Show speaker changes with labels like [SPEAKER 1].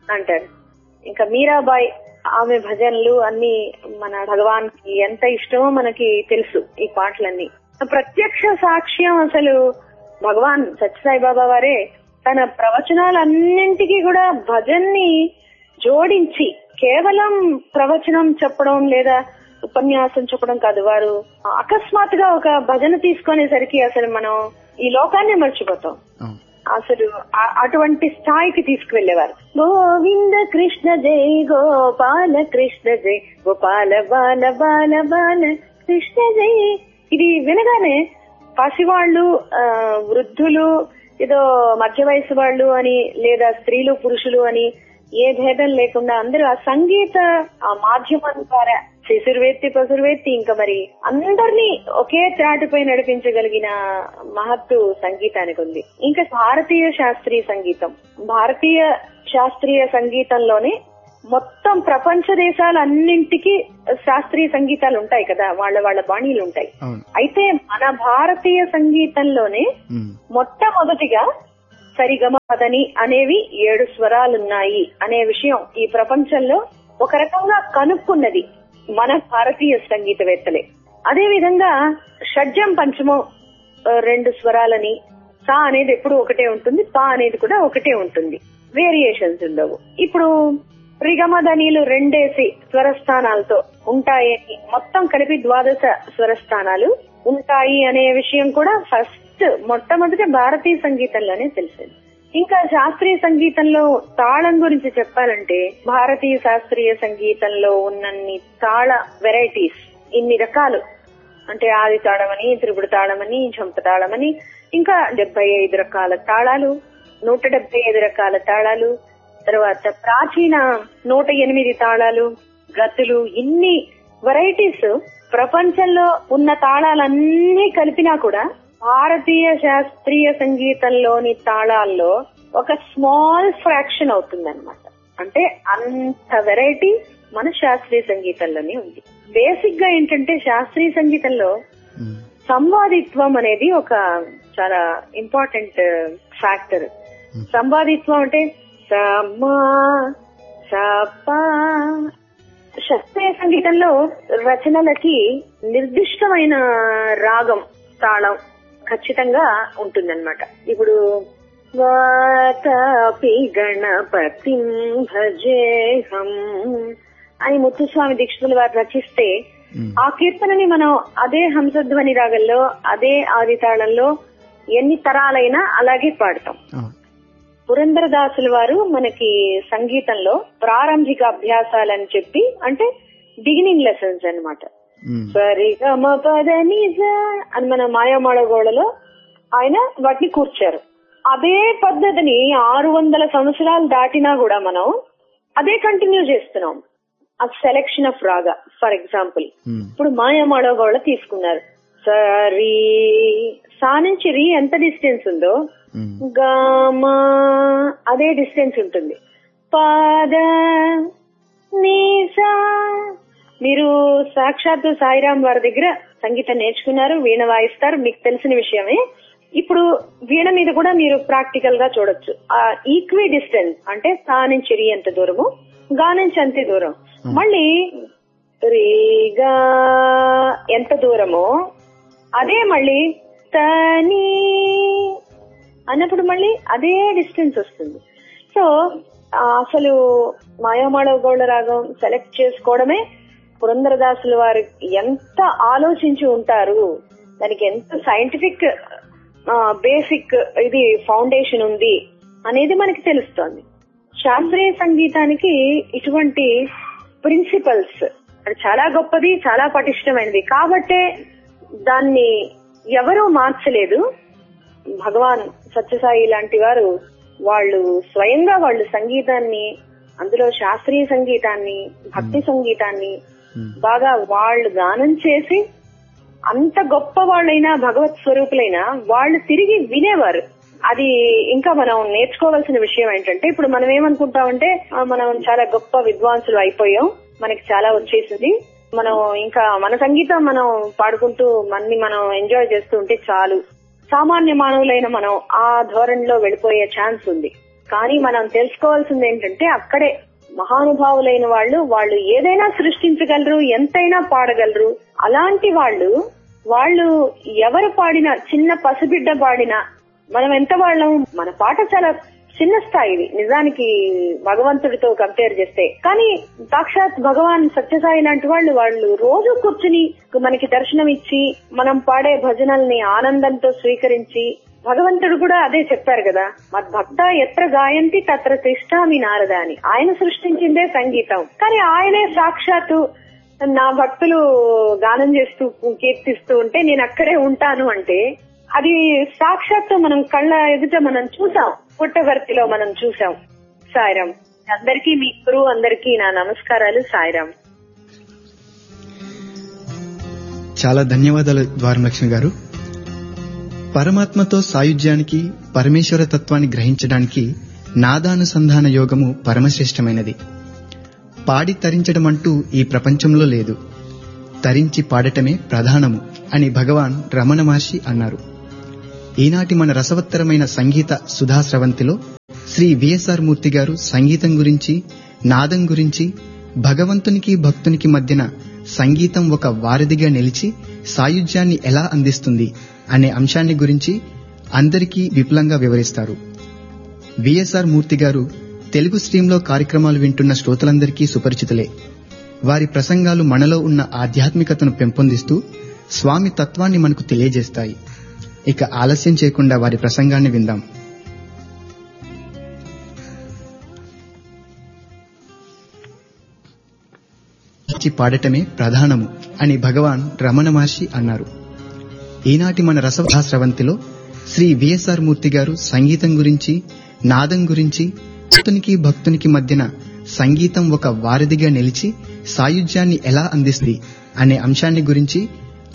[SPEAKER 1] అంటారు ఇంకా మీరాబాయ్ ఆమె భజనలు అన్ని మన భగవాన్ కి ఎంత ఇష్టమో మనకి తెలుసు ఈ పాటలన్నీ ప్రత్యక్ష సాక్ష్యం అసలు భగవాన్ సత్యసాయి బాబా వారే తన ప్రవచనాలన్నింటికీ కూడా భజన్ని జోడించి కేవలం ప్రవచనం చెప్పడం లేదా ఉపన్యాసం చెప్పడం కాదు వారు అకస్మాత్తుగా ఒక భజన తీసుకునేసరికి అసలు మనం ఈ లోకాన్ని మర్చిపోతాం
[SPEAKER 2] అవును
[SPEAKER 1] అసలు ఆ- అటువంటి స్థాయికి తీసుకువెళ్లేవారు గోవింద కృష్ణ జై గోపాల కృష్ణ జై గోపాల బాల బాల బాల కృష్ణ జై ఇది వినగానే పసివాళ్ళు ఆ, వృద్ధులు ఏదో మధ్య వయసు వాళ్ళు అని లేదా స్త్రీలు పురుషులు అని ఏ భేదం లేకుండా అందరూ ఆ సంగీత ఆ మాధ్యమం ద్వారా శిశుర్వేత్తి పసురువేత్తి ఇంకా మరి అందరినీ ఒకే త్రాటిపై నడిపించగలిగిన మహత్తు సంగీతానికి ఉంది ఇంకా భారతీయ శాస్త్రీయ సంగీతం భారతీయ శాస్త్రీయ సంగీతంలోనే మొత్తం ప్రపంచ దేశాలన్నింటికి శాస్త్రీయ సంగీతాలు ఉంటాయి కదా వాళ్ళ వాళ్ళ బాణీలు ఉంటాయి
[SPEAKER 2] అవును
[SPEAKER 1] అయితే మన భారతీయ సంగీతంలోనే
[SPEAKER 2] ఉమ్,
[SPEAKER 1] మొట్టమొదటిగా సరిగమ పదని అనేవి ఏడు స్వరాలున్నాయి అనే విషయం ఈ ప్రపంచంలో ఒక రకంగా కనుక్కున్నది మన భారతీయ సంగీతవేత్తలే అదే విధంగా షడ్జం పంచమం ఆ, రెండు స్వరాలని సా అనేది ఎప్పుడు ఒకటే ఉంటుంది పా అనేది కూడా ఒకటే ఉంటుంది వేరియేషన్స్ ఉండవు ఇప్పుడు రిగమధనీలు రెండేసి స్వరస్థానాలతో ఉంటాయని మొత్తం కలిపి ద్వాదశ స్వరస్థానాలు ఉంటాయి అనే విషయం కూడా ఫస్ట్ మొట్టమొదటి భారతీయ సంగీతంలోనే తెలిసింది ఇంకా శాస్త్రీయ సంగీతంలో తాళం గురించి చెప్పాలంటే భారతీయ శాస్త్రీయ సంగీతంలో ఉన్నన్ని తాళ వెరైటీస్ ఇన్ని రకాలు అంటే ఆది తాళమని త్రిపుడు తాళమని చంప తాళమని ఇంకా డెబ్బై ఐదు రకాల తాళాలు నూట డెబ్బై ఐదు రకాల తాళాలు తర్వాత ప్రాచీన నూట ఎనిమిది తాళాలు గతులు ఇన్ని వెరైటీస్ ప్రపంచంలో ఉన్న తాళాలన్నీ కలిపినా కూడా భారతీయ శాస్త్రీయ సంగీతంలోని తాళాల్లో ఒక స్మాల్ ఫ్రాక్షన్ అవుతుందన్నమాట అంటే అంత వెరైటీ మన శాస్త్రీయ సంగీతంలోనే ఉంది బేసిక్ గా ఏంటంటే శాస్త్రీయ సంగీతంలో
[SPEAKER 2] ఉమ్,
[SPEAKER 1] సంవాదిత్వం అనేది ఒక చాలా ఇంపార్టెంట్ ఫ్యాక్టర్ సంవాదిత్వం అంటే సమా సపా శాస్త్రీయ సంగీతంలో రచనలకి నిర్దిష్టమైన రాగం తాళం ఖచ్చితంగా ఉంటుందన్నమాట ఇప్పుడు వాతాపి గణపతి భజేహం అని ముత్తుస్వామి దీక్షితులు వారు రచిస్తే
[SPEAKER 2] ఉమ్,
[SPEAKER 1] ఆ కీర్తనని మనం అదే హంసధ్వని రాగంలో అదే ఆది తాళంలో ఎన్ని తరాలైనా అలాగే పాడతాం
[SPEAKER 2] అవును
[SPEAKER 1] పురంధరదాసుల వారు మనకి సంగీతంలో ప్రారంభిక అభ్యాసాలని చెప్పి అంటే బిగినింగ్ లెసన్స్ అన్నమాట
[SPEAKER 2] ఉమ్,
[SPEAKER 1] సరిగమ పద నిజ అని మన మాయామాళగోడలో ఆయన వాటిని కూర్చారు అదే పద్ధతిని ఆరు వందల సంవత్సరాలు దాటినా కూడా మనం అదే కంటిన్యూ చేస్తున్నాం ఆ selection of raga for example
[SPEAKER 2] um,
[SPEAKER 1] ఇప్పుడు మాయామాళగోడ తీసుకున్నారు సరి సా నుంచి రీ ఎంత డిస్టెన్స్ ఉందో
[SPEAKER 2] ఉమ్,
[SPEAKER 1] గామా అదే డిస్టెన్స్ ఉంటుంది పాద నీసా మీరు సాక్షాత్తు సాయిరాం వారి దగ్గర సంగీతం నేర్చుకున్నారు వీణ వాయిస్తారు మీకు తెలిసిన విషయమే ఇప్పుడు వీణ మీద కూడా మీరు ప్రాక్టికల్ గా చూడొచ్చు ఆ ఈక్వి డిస్టెన్స్ అంటే సా నుంచి రీ ఎంత దూరము గా నుంచి అంతే దూరం మళ్ళీ రీగా ఎంత దూరమో అదే మళ్ళీ తని అన్నప్పుడు మళ్ళీ అదే డిస్టెన్స్ వస్తుంది సో ఆ, అసలు మాయామాళవ గౌడ రాగం సెలెక్ట్ చేసుకోవడమే పురంధరదాసుల వారు ఎంత ఆలోచించి ఉంటారు దానికి ఎంత సైంటిఫిక్ బేసిక్ ఇది ఫౌండేషన్ ఉంది అనేది మనకి తెలుస్తోంది శాస్త్రీయ సంగీతానికి ఇటువంటి ప్రిన్సిపల్స్ అది చాలా గొప్పది చాలా పటిష్టమైనది కాబట్టే దాన్ని ఎవరూ మార్చలేదు భగవాన్ సత్యసాయి లాంటి వారు వాళ్ళు స్వయంగా వాళ్ళు సంగీతాన్ని అందులో శాస్త్రీయ సంగీతాన్ని భక్తి సంగీతాన్ని
[SPEAKER 2] ఉమ్,
[SPEAKER 1] బాగా వాళ్ళు గానం చేసి అంత గొప్ప వాళ్ళైనా భగవత్ స్వరూపులైనా వాళ్ళు తిరిగి వినేవారు అది ఇంకా మనం నేర్చుకోవాల్సిన విషయం ఏంటంటే ఇప్పుడు మనం ఏమనుకుంటామంటే ఆ, మనం చాలా గొప్ప విద్వాంసులు అయిపోయాం మనకి చాలా వచ్చేసింది మనం ఇంకా మన సంగీతం మనం పాడుకుంటూ మనని మనం ఎంజాయ్ చేస్తూ ఉంటే చాలు సామాన్య మానవులైన మనం ఆ ధోరణిలో వెళ్ళిపోయే ఛాన్స్ ఉంది కానీ మనం తెలుసుకోవాల్సింది ఏంటంటే అక్కడే మహానుభావులైన వాళ్ళు వాళ్ళు ఏదైనా సృష్టించగలరు ఎంతైనా పాడగలరు అలాంటి వాళ్ళు వాళ్ళు ఎవరు పాడినా చిన్న పసిబిడ్డ పాడినా మనం ఎంత వాళ్ళం మన పాట చాలా చిన్న స్థాయిది నిజానికి భగవంతుడితో కంపేర్ చేస్తే కానీ సాక్షాత్ భగవాన్ సత్యసాయి లాంటి వాళ్ళు వాళ్ళు రోజు కూర్చుని మనకి దర్శనం ఇచ్చి మనం పాడే భజనల్ని ఆనందంతో స్వీకరించి భగవంతుడు కూడా అదే చెప్పారు కదా మద్భక్త ఎత్ర గాయంతి తత్ర తిష్టామి నారద అని ఆయన సృష్టించిందే సంగీతం కానీ ఆయనే సాక్షాత్తు నా భక్తులు గానం చేస్తూ కీర్తిస్తూ ఉంటే నేను అక్కడే ఉంటాను అంటే అది సాక్షాత్తు మనం కళ్ళ ఎదుట మనం చూసాం పుట్టవర్తిలో మనం చూసాం సాయిరాం అందరికీ మీ గురువు అందరికీ నా నమస్కారాలు సాయిరాం
[SPEAKER 2] చాలా ధన్యవాదాలు ద్వారలక్ష్మి గారు పరమాత్మతో సాయుధ్యానికి పరమేశ్వర తత్వాన్ని గ్రహించడానికి నాదానుసంధాన యోగము పరమశ్రేష్టమైనది పాడి తరించడం అంటూ ఈ ప్రపంచంలో లేదు తరించి పాడటమే ప్రధానము అని భగవాన్ రమణ మహర్షి అన్నారు ఈనాటి మన రసవత్తరమైన సంగీత సుధాస్రవంతిలో శ్రీ విఎస్ఆర్ మూర్తి గారు సంగీతం గురించి నాదం గురించి భగవంతునికి భక్తునికి మధ్యన సంగీతం ఒక వారధిగా నిలిచి సాయుధ్యాన్ని ఎలా అందిస్తుంది అనే అంశాన్ని గురించి అందరికీ విపులంగా వివరిస్తారు విఎస్ఆర్ మూర్తి గారు తెలుగు స్ట్రీంలో కార్యక్రమాలు వింటున్న శ్రోతలందరికీ సుపరిచితులే వారి ప్రసంగాలు మనలో ఉన్న ఆధ్యాత్మికతను పెంపొందిస్తూ స్వామి తత్వాన్ని మనకు తెలియజేస్తాయి ఇక ఆలస్యం చేయకుండా వారి ప్రసంగాన్ని విందాం ఇచ్చి పాడటమే ప్రధానము అని భగవాన్ రమణ మహర్షి అన్నారు ఈనాటి మన రసభాస్రవంతిలో శ్రీ విఎస్ఆర్ మూర్తి గారు సంగీతం గురించి నాదం గురించి భక్తునికి భక్తునికి మధ్యన సంగీతం ఒక వారధిగా నిలిచి సాయుధ్యాన్ని ఎలా అందిస్తుంది అనే అంశాన్ని గురించి